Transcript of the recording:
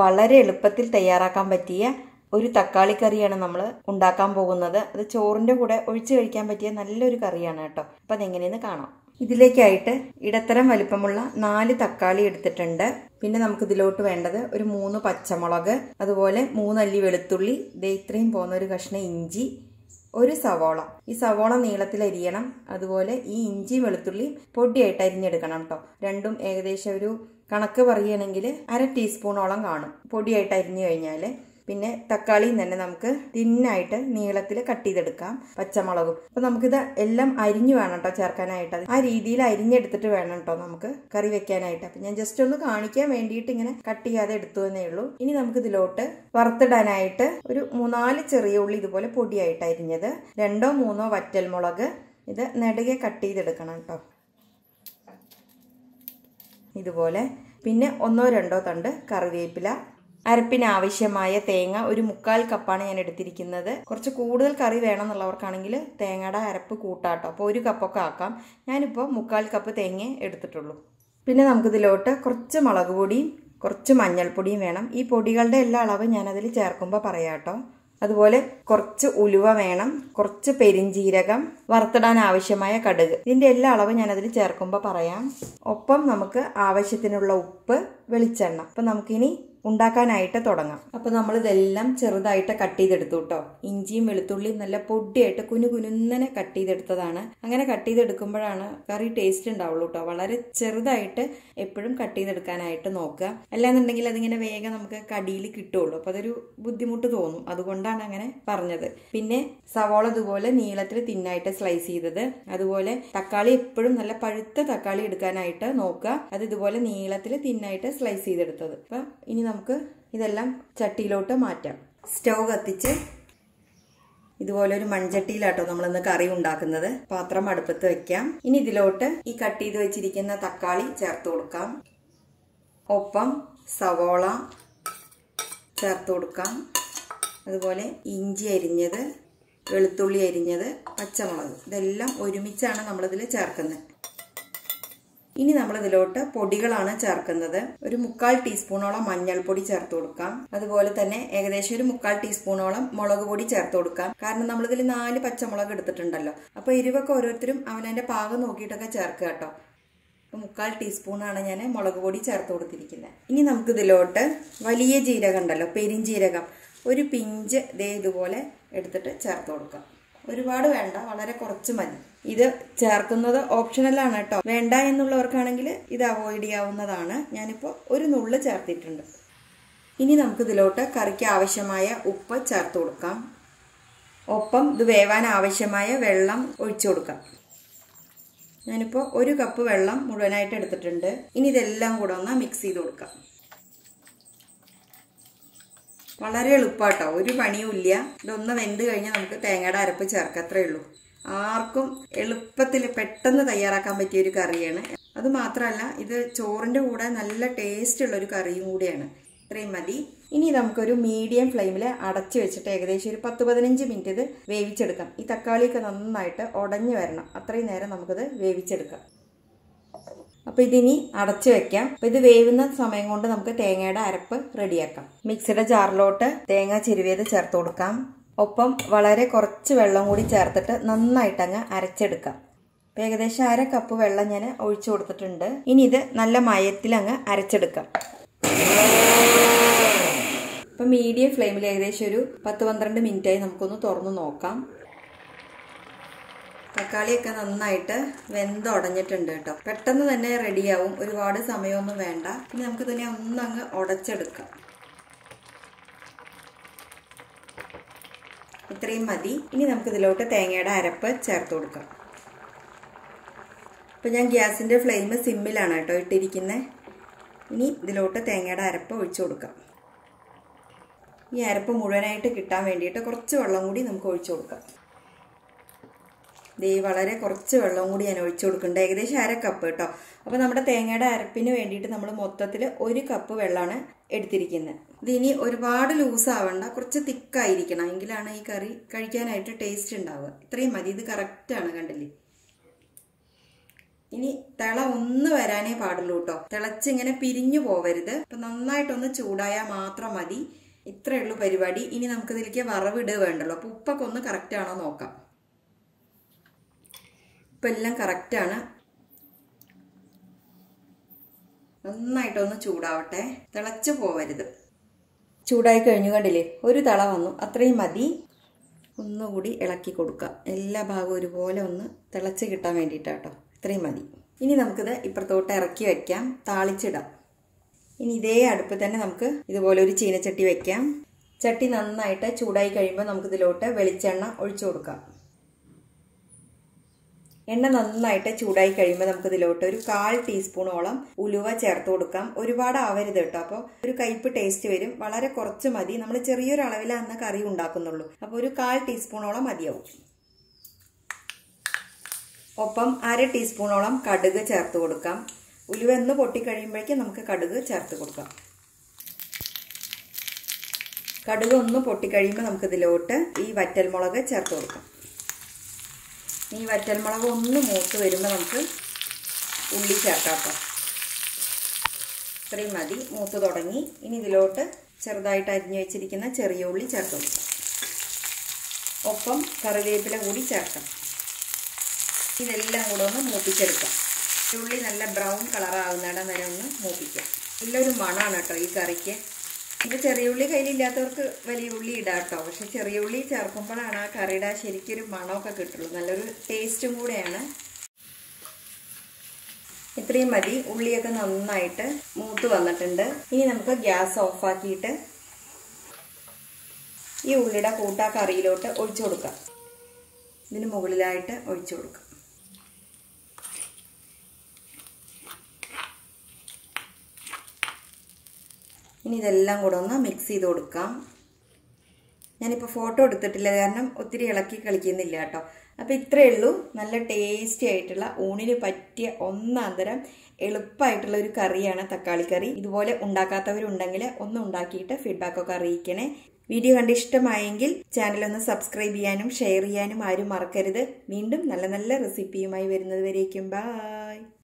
വളരെ എളുപ്പത്തിൽ തയ്യാറാക്കാൻ പറ്റിയ ഒരു തക്കാളി കറിയാണ് നമ്മൾ ഉണ്ടാക്കാൻ പോകുന്നത് അത് ചോറിൻ്റെ കൂടെ ഒഴിച്ചു കഴിക്കാൻ പറ്റിയ നല്ലൊരു കറിയാണ് കേട്ടോ അപ്പം അതെങ്ങനെയെന്ന് കാണാം ഇതിലേക്കായിട്ട് ഇടത്തരം വലിപ്പമുള്ള നാല് തക്കാളി എടുത്തിട്ടുണ്ട് പിന്നെ നമുക്ക് ഇതിലോട്ട് വേണ്ടത് ഒരു മൂന്ന് പച്ചമുളക് അതുപോലെ മൂന്നല്ലി വെളുത്തുള്ളി ദേ ഇത്രയും പോകുന്ന ഒരു കഷ്ണം ഇഞ്ചി ഒരു സവോള ഈ സവോള നീളത്തിൽ അരിയണം അതുപോലെ ഈ ഇഞ്ചി വെളുത്തുള്ളി പൊടിയായിട്ട് അരിഞ്ഞെടുക്കണം കേട്ടോ രണ്ടും ഏകദേശം ഒരു കണക്ക് പറയുകയാണെങ്കിൽ അര ടീസ്പൂണോളം കാണും പൊടിയായിട്ട് അരിഞ്ഞു കഴിഞ്ഞാൽ പിന്നെ തക്കാളിയും തന്നെ നമുക്ക് തിന്നായിട്ട് നീളത്തിൽ കട്ട് ചെയ്തെടുക്കാം പച്ചമുളകും അപ്പൊ നമുക്കിത് എല്ലാം അരിഞ്ഞു വേണം കേട്ടോ ചേർക്കാനായിട്ട് ആ രീതിയിൽ അരിഞ്ഞെടുത്തിട്ട് വേണം കേട്ടോ നമുക്ക് കറി വെക്കാനായിട്ട് അപ്പൊ ഞാൻ ജസ്റ്റ് ഒന്ന് കാണിക്കാൻ വേണ്ടിയിട്ട് ഇങ്ങനെ കട്ട് ചെയ്യാതെ എടുത്തു എന്നേ ഉള്ളൂ ഇനി നമുക്ക് ഇതിലോട്ട് വറുത്തിടാനായിട്ട് ഒരു മൂന്നാല് ചെറിയ ഉള്ളി ഇതുപോലെ പൊടിയായിട്ട് അരിഞ്ഞത് രണ്ടോ മൂന്നോ വറ്റൽമുളക് ഇത് നെടുകെ കട്ട് ചെയ്തെടുക്കണം കേട്ടോ ഇതുപോലെ പിന്നെ ഒന്നോ രണ്ടോ തണ്ട് കറിവേപ്പില അരപ്പിന് ആവശ്യമായ തേങ്ങ ഒരു മുക്കാൽ കപ്പാണ് ഞാൻ എടുത്തിരിക്കുന്നത് കുറച്ച് കൂടുതൽ കറി വേണമെന്നുള്ളവർക്കാണെങ്കിൽ തേങ്ങയുടെ അരപ്പ് കൂട്ടാട്ടോ അപ്പോൾ ഒരു കപ്പൊക്കെ ആക്കാം ഞാനിപ്പോൾ മുക്കാൽ കപ്പ് തേങ്ങ എടുത്തിട്ടുള്ളൂ പിന്നെ നമുക്കിതിലോട്ട് കുറച്ച് മുളക് പൊടിയും കുറച്ച് മഞ്ഞൾപ്പൊടിയും വേണം ഈ പൊടികളുടെ എല്ലാ അളവ് ഞാനതിൽ ചേർക്കുമ്പോൾ പറയാം കേട്ടോ അതുപോലെ കുറച്ച് ഉലുവ വേണം കുറച്ച് പെരിഞ്ചീരകം വറുത്തിടാൻ ആവശ്യമായ കടുക് ഇതിന്റെ എല്ലാ അളവും ഞാൻ അതിൽ ചേർക്കുമ്പോൾ പറയാം ഒപ്പം നമുക്ക് ആവശ്യത്തിനുള്ള ഉപ്പ് വെളിച്ചെണ്ണ അപ്പൊ നമുക്കിനി ഉണ്ടാക്കാനായിട്ട് തുടങ്ങാം അപ്പോൾ നമ്മൾ ഇതെല്ലാം ചെറുതായിട്ട് കട്ട് ചെയ്തെടുത്തു കേട്ടോ ഇഞ്ചിയും വെളുത്തുള്ളിയും നല്ല പൊടിയായിട്ട് കുനു കുനുന്നനെ കട്ട് ചെയ്തെടുത്തതാണ് അങ്ങനെ കട്ട് ചെയ്തെടുക്കുമ്പോഴാണ് കറി ടേസ്റ്റ് ഉണ്ടാവുള്ളൂ കേട്ടോ വളരെ ചെറുതായിട്ട് എപ്പോഴും കട്ട് ചെയ്തെടുക്കാനായിട്ട് നോക്കുക അല്ലാന്നുണ്ടെങ്കിൽ അതിങ്ങനെ വേഗം നമുക്ക് കടിയിൽ കിട്ടുള്ളൂ അപ്പോൾ അതൊരു ബുദ്ധിമുട്ട് തോന്നും അതുകൊണ്ടാണ് അങ്ങനെ പറഞ്ഞത് പിന്നെ സവോള ഇതുപോലെ നീളത്തിൽ തിന്നായിട്ട് സ്ലൈസ് ചെയ്തത് അതുപോലെ തക്കാളി എപ്പോഴും നല്ല പഴുത്ത തക്കാളി എടുക്കാനായിട്ട് നോക്കുക അത് ഇതുപോലെ നീളത്തിൽ തിന്നായിട്ട് സ്ലൈസ് ചെയ്തെടുത്തത് അപ്പം ഇനി നമുക്ക് ഇതെല്ലാം ചട്ടിയിലോട്ട് മാറ്റാം സ്റ്റൗ കത്തിച്ച് ഇതുപോലെ ഒരു മൺചട്ടിയിലാട്ടോ നമ്മളിന്ന് കറി ഉണ്ടാക്കുന്നത് പാത്രം അടുപ്പത്ത് വെക്കാം ഇനി ഇതിലോട്ട് ഈ കട്ട് ചെയ്ത് വെച്ചിരിക്കുന്ന തക്കാളി ചേർത്ത് കൊടുക്കാം ഒപ്പം സവോള ചേർത്ത് കൊടുക്കാം അതുപോലെ ഇഞ്ചി അരിഞ്ഞത് വെളുത്തുള്ളി അരിഞ്ഞത് പച്ചമുളക് ഇതെല്ലാം ഒരുമിച്ചാണ് നമ്മളിതിൽ ചേർക്കുന്നത് ഇനി നമ്മൾ ഇതിലോട്ട് പൊടികളാണ് ചേർക്കുന്നത് ഒരു മുക്കാൽ ടീസ്പൂണോളം മഞ്ഞൾപ്പൊടി ചേർത്ത് കൊടുക്കാം അതുപോലെ തന്നെ ഏകദേശം ഒരു മുക്കാൽ ടീസ്പൂണോളം മുളക് പൊടി ചേർത്ത് കൊടുക്കാം കാരണം നമ്മളിതിൽ നാല് പച്ചമുളക് എടുത്തിട്ടുണ്ടല്ലോ അപ്പൊ എരിവൊക്കെ ഓരോരുത്തരും അവനതിന്റെ പാകം നോക്കിയിട്ടൊക്കെ ചേർക്കുക കേട്ടോ മുക്കാൽ ടീസ്പൂണാണ് ഞാൻ മുളക് പൊടി ചേർത്ത് കൊടുത്തിരിക്കുന്നത് ഇനി നമുക്ക് ഇതിലോട്ട് വലിയ ജീരകം ഉണ്ടല്ലോ പെരിഞ്ജീരകം ഒരു പിഞ്ച് ദേ ഇതുപോലെ എടുത്തിട്ട് ചേർത്ത് കൊടുക്കാം ഒരുപാട് വേണ്ട വളരെ കുറച്ച് മതി ഇത് ചേർക്കുന്നത് ഓപ്ഷണലാണ് കേട്ടോ വേണ്ട എന്നുള്ളവർക്കാണെങ്കിൽ ഇത് അവോയ്ഡ് ചെയ്യാവുന്നതാണ് ഞാനിപ്പോൾ ഒരു നുള്ള് ചേർത്തിട്ടുണ്ട് ഇനി നമുക്ക് ഇതിലോട്ട് കറിക്ക് ആവശ്യമായ ഉപ്പ് ചേർത്ത് കൊടുക്കാം ഒപ്പം ഇത് വേവാൻ ആവശ്യമായ വെള്ളം ഒഴിച്ചു കൊടുക്കാം ഞാനിപ്പോൾ ഒരു കപ്പ് വെള്ളം മുഴുവനായിട്ട് എടുത്തിട്ടുണ്ട് ഇനി ഇതെല്ലാം കൂടെ ഒന്ന് മിക്സ് ചെയ്ത് കൊടുക്കാം വളരെ എളുപ്പാട്ടോ ഒരു പണിയും ഇല്ല ഇതൊന്ന് വെന്ത് കഴിഞ്ഞാൽ നമുക്ക് തേങ്ങയുടെ അരപ്പ് ചേർക്കാം അത്രേ ഉള്ളൂ ആർക്കും എളുപ്പത്തിൽ പെട്ടെന്ന് തയ്യാറാക്കാൻ പറ്റിയ ഒരു കറിയാണ് അത് മാത്രമല്ല ഇത് ചോറിൻ്റെ കൂടെ നല്ല ടേസ്റ്റ് ഉള്ള ഒരു കറിയും കൂടിയാണ് ഇത്രയും മതി ഇനി നമുക്കൊരു മീഡിയം ഫ്ലെയിമിൽ അടച്ചു വെച്ചിട്ട് ഏകദേശം ഒരു പത്ത് പതിനഞ്ച് മിനിറ്റ് ഇത് വേവിച്ചെടുക്കാം ഈ തക്കാളിയൊക്കെ നന്നായിട്ട് ഉടഞ്ഞു വരണം അത്രയും നേരം നമുക്കിത് വേവിച്ചെടുക്കാം അപ്പോൾ ഇതിനി അടച്ചു വെക്കാം അപ്പോൾ ഇത് വേവുന്ന സമയം കൊണ്ട് നമുക്ക് തേങ്ങയുടെ അരപ്പ് റെഡിയാക്കാം മിക്സിയുടെ ജാറിലോട്ട് തേങ്ങ ചിരുവിയത് ചേർത്ത് കൊടുക്കാം ഒപ്പം വളരെ കുറച്ച് വെള്ളം കൂടി ചേർത്തിട്ട് നന്നായിട്ട് അങ്ങ് അരച്ചെടുക്കാം അപ്പോൾ ഏകദേശം അര കപ്പ് വെള്ളം ഞാൻ ഒഴിച്ചു കൊടുത്തിട്ടുണ്ട് ഇനി ഇത് നല്ല മയത്തിൽ അങ്ങ് അരച്ചെടുക്കാം ഇപ്പം മീഡിയം ഫ്ലെയിമിൽ ഏകദേശം ഒരു പത്ത് പന്ത്രണ്ട് മിനിറ്റായി നമുക്കൊന്ന് തുറന്നു നോക്കാം തക്കാളിയൊക്കെ നന്നായിട്ട് വെന്തുടഞ്ഞിട്ടുണ്ട് കേട്ടോ പെട്ടെന്ന് തന്നെ റെഡിയാവും ഒരുപാട് സമയമൊന്നും വേണ്ട ഇനി നമുക്ക് തന്നെ ഒന്നങ്ങ് ഉടച്ചെടുക്കാം ഇത്രയും മതി ഇനി നമുക്ക് ഇതിലോട്ട് തേങ്ങയുടെ അരപ്പ് ചേർത്ത് കൊടുക്കാം ഇപ്പം ഞാൻ ഗ്യാസിൻ്റെ ഫ്ലെയിം സിമ്മിലാണ് കേട്ടോ ഇട്ടിരിക്കുന്നത് ഇനി ഇതിലോട്ട് തേങ്ങയുടെ അരപ്പ് ഒഴിച്ചു കൊടുക്കാം ഈ അരപ്പ് മുഴുവനായിട്ട് കിട്ടാൻ വേണ്ടിയിട്ട് കുറച്ച് വെള്ളം കൂടി നമുക്ക് ഒഴിച്ചു കൊടുക്കാം ദേ വളരെ കുറച്ച് വെള്ളം കൂടി ഞാൻ ഒഴിച്ചു കൊടുക്കുന്നുണ്ട് ഏകദേശം അര കപ്പ് കേട്ടോ അപ്പോൾ നമ്മുടെ തേങ്ങയുടെ അരപ്പിന് വേണ്ടിയിട്ട് നമ്മൾ മൊത്തത്തിൽ ഒരു കപ്പ് വെള്ളമാണ് എടുത്തിരിക്കുന്നത് ഇത് ഇനി ഒരുപാട് ലൂസ് ആവണ്ട കുറച്ച് തിക്കായിരിക്കണം എങ്കിലാണ് ഈ കറി കഴിക്കാനായിട്ട് ടേസ്റ്റ് ഉണ്ടാവുക ഇത്രയും മതി ഇത് കറക്റ്റാണ് കണ്ടില്ലേ ഇനി തിള ഒന്ന് വരാനേ പാടുള്ളൂ കേട്ടോ തിളച്ചിങ്ങനെ പിരിഞ്ഞു പോവരുത് അപ്പൊ നന്നായിട്ടൊന്ന് ചൂടായാൽ മാത്രം മതി ഇത്രയേ ഉള്ളൂ പരിപാടി ഇനി നമുക്ക് ഇതിലേക്ക് വറവിടുക വേണ്ടല്ലോ അപ്പൊ ഉപ്പൊക്കെ ഒന്ന് കറക്റ്റ് ആണോ നോക്കാം ഇപ്പം എല്ലാം കറക്റ്റാണ് നന്നായിട്ടൊന്ന് ചൂടാവട്ടെ തിളച്ചു പോവരുത് ചൂടായി കഴിഞ്ഞു കണ്ടില്ലേ ഒരു തള വന്നു അത്രയും മതി ഒന്നുകൂടി ഇളക്കി കൊടുക്കുക എല്ലാ ഭാഗവും ഒരുപോലെ ഒന്ന് തിളച്ച് കിട്ടാൻ വേണ്ടിയിട്ടാട്ടോ ഇത്രയും മതി ഇനി നമുക്കിത് ഇപ്പുറത്തോട്ട് ഇറക്കി വെക്കാം താളിച്ചിടാം ഇനി ഇതേ അടുപ്പ് തന്നെ നമുക്ക് ഇതുപോലെ ഒരു ചീനച്ചട്ടി വെക്കാം ചട്ടി നന്നായിട്ട് ചൂടായി കഴിയുമ്പോൾ നമുക്കിതിലോട്ട് വെളിച്ചെണ്ണ ഒഴിച്ചു കൊടുക്കാം എണ്ണ നന്നായിട്ട് ചൂടായി കഴിയുമ്പോൾ നമുക്ക് ഇതിലോട്ട് ഒരു കാൽ ടീസ്പൂണോളം ഉലുവ ചേർത്ത് കൊടുക്കാം ഒരുപാട് ആവരുത് കേട്ടോ അപ്പോൾ ഒരു കയ്പ് ടേസ്റ്റ് വരും വളരെ കുറച്ച് മതി നമ്മൾ ചെറിയൊരു അളവിലാണ് കറി ഉണ്ടാക്കുന്നുള്ളൂ അപ്പോൾ ഒരു കാൽ ടീസ്പൂണോളം മതിയാവും ഒപ്പം അര ടീസ്പൂണോളം കടുക് ചേർത്ത് കൊടുക്കാം ഉലുവ എന്ന് പൊട്ടിക്കഴിയുമ്പോഴേക്കും നമുക്ക് കടുക് ചേർത്ത് കൊടുക്കാം കടുക് ഒന്ന് പൊട്ടിക്കഴിയുമ്പോൾ നമുക്കിതിലോട്ട് ഈ വറ്റൽമുളക് ചേർത്ത് കൊടുക്കാം ഈ വറ്റൽമുളക് ഒന്ന് മൂത്ത് വരുമ്പോൾ നമുക്ക് ഉള്ളി ചേർക്കാം കേട്ടോ ഇത്രയും മതി മൂത്ത് തുടങ്ങി ഇനി ഇതിലോട്ട് ചെറുതായിട്ട് അരിഞ്ഞു വെച്ചിരിക്കുന്ന ചെറിയ ഉള്ളി ചേർത്ത് കൊടുക്കാം ഒപ്പം കറിവേപ്പില കൂടി ചേർക്കാം ഇതെല്ലാം കൂടെ ഒന്ന് മൂപ്പിച്ചെടുക്കാം ഉള്ളി നല്ല ബ്രൗൺ കളറാകുന്നിടം വരെ ഒന്ന് മൂപ്പിക്കാം നല്ലൊരു മണമാണ് കേട്ടോ ഈ കറിക്ക് ഇത് ചെറിയ ഉള്ളി കയ്യിലില്ലാത്തവർക്ക് വലിയ ഉള്ളി ഇടാം കേട്ടോ പക്ഷെ ചെറിയ ഉള്ളി ചേർക്കുമ്പോഴാണ് ആ കറിയുടെ ശരിക്കൊരു മണമൊക്കെ കിട്ടുള്ളൂ നല്ലൊരു ടേസ്റ്റും കൂടെയാണ് ഇത്രയും മതി ഉള്ളിയൊക്കെ നന്നായിട്ട് മൂത്ത് വന്നിട്ടുണ്ട് ഇനി നമുക്ക് ഗ്യാസ് ഓഫാക്കിയിട്ട് ഈ ഉള്ളിയുടെ കൂട്ട കറിയിലോട്ട് ഒഴിച്ചു കൊടുക്കാം ഇതിന് മുകളിലായിട്ട് ഒഴിച്ചു കൊടുക്കാം ഇനി ഇതെല്ലാം കൂടെ ഒന്ന് മിക്സ് ചെയ്ത് കൊടുക്കാം ഞാനിപ്പോൾ ഫോട്ടോ എടുത്തിട്ടില്ല കാരണം ഒത്തിരി ഇളക്കി കളിക്കുന്നില്ല കേട്ടോ അപ്പോൾ ഇത്രയേ ഉള്ളൂ നല്ല ടേസ്റ്റി ആയിട്ടുള്ള ഊണിന് പറ്റിയ ഒന്നാം തരം എളുപ്പമായിട്ടുള്ള ഒരു കറിയാണ് തക്കാളി കറി ഇതുപോലെ ഉണ്ടാക്കാത്തവരുണ്ടെങ്കിൽ ഒന്ന് ഉണ്ടാക്കിയിട്ട് ഫീഡ്ബാക്കൊക്കെ അറിയിക്കണേ വീഡിയോ കണ്ട് ഇഷ്ടമായെങ്കിൽ ചാനൽ ഒന്ന് സബ്സ്ക്രൈബ് ചെയ്യാനും ഷെയർ ചെയ്യാനും ആരും മറക്കരുത് വീണ്ടും നല്ല നല്ല റെസിപ്പിയുമായി വരുന്നത് വരേക്കും ബൈ